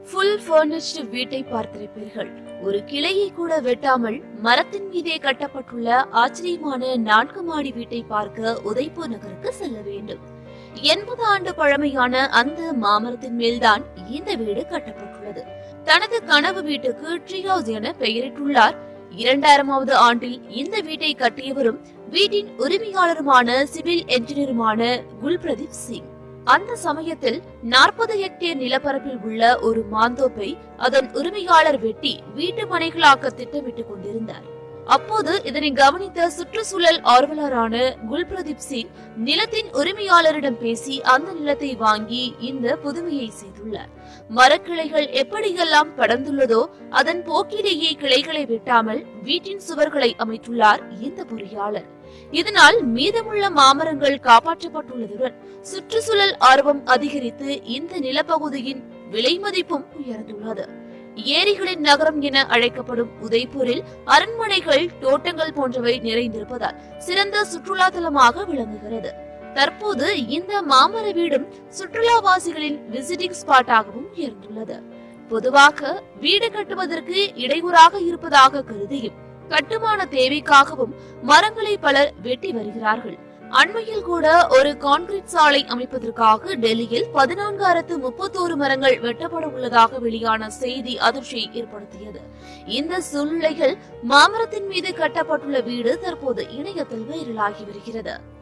full furnished வீட்டை பார்த்திருப்பீர்கள் ஒரு கிளையை கூட வெட்டாமல் மரத்தின் மீதே கட்டப்பட்டுள்ள ஆச்சரியமான நான்கு மாடி வீட்டை பார்க்க உதய்பூர் நகருக்கு செல்ல வேண்டும் எண்பது ஆண்டு பழமையான அந்த மாமரத்தின் மேல்தான் இந்த வீடு கட்டப்பட்டுள்ளது தனது கனவு வீட்டுக்கு ட்ரீ ஹவுஸ் என பெயரிட்டுள்ளார் இரண்டாயிரமாவது ஆண்டில் இந்த வீட்டை கட்டியவரும் வீட்டின் உரிமையாளருமான சிவில் என்ஜினியருமான குல்பிரதீப் சிங் அந்த சமயத்தில் நாற்பது ஹெக்டேர் நிலப்பரப்பில் உள்ள ஒரு மாந்தோப்பை அதன் உரிமையாளர் வெட்டி வீட்டு மனைகளாக்க திட்டமிட்டுக் கொண்டிருந்தார் அப்போது இதனை கவனித்த சுற்றுச்சூழல் ஆர்வலரான குல்பிரதீப் சிங் நிலத்தின் உரிமையாளரிடம் பேசி அந்த நிலத்தை வாங்கி இந்த புதுமையை செய்துள்ளார் மரக்கிளைகள் எப்படியெல்லாம் படர்ந்துள்ளதோ அதன் போக்கிலேயே கிளைகளை வெட்டாமல் வீட்டின் சுவர்களை அமைத்துள்ளார் இந்த பொறியாளர் இதனால் மீதமுள்ள மாமரங்கள் காப்பாற்றப்பட்டுள்ளதுடன் சுற்றுச்சூழல் ஆர்வம் அதிகரித்து இந்த நிலப்பகுதியின் விலை மதிப்பும் உயர்ந்துள்ளது ஏரிகளின் நகரம் என அழைக்கப்படும் உதய்பூரில் அரண்மனைகள் தோட்டங்கள் போன்றவை நிறைந்திருப்பதால் சிறந்த சுற்றுலா தலமாக விளங்குகிறது தற்போது இந்த மாமர வீடும் சுற்றுலாவாசிகளின் விசிட்டிங் ஸ்பாட்டாகவும் உயர்ந்துள்ளது பொதுவாக வீடு கட்டுவதற்கு இடையூறாக இருப்பதாக கருதியும் கட்டுமான தேவைக்காகவும் மரங்களை பலர் வெட்டி வருகிறார்கள் அண்மையில் கூட ஒரு கான்கிரீட் சாலை அமைப்பதற்காக டெல்லியில் பதினான்காயிரத்து முப்பத்தோரு மரங்கள் வெட்டப்பட உள்ளதாக வெளியான செய்தி அதிர்ச்சியை ஏற்படுத்தியது இந்த சூழ்நிலையில் மாமரத்தின் மீது கட்டப்பட்டுள்ள வீடு தற்போது இணையத்தில் வைரலாகி வருகிறது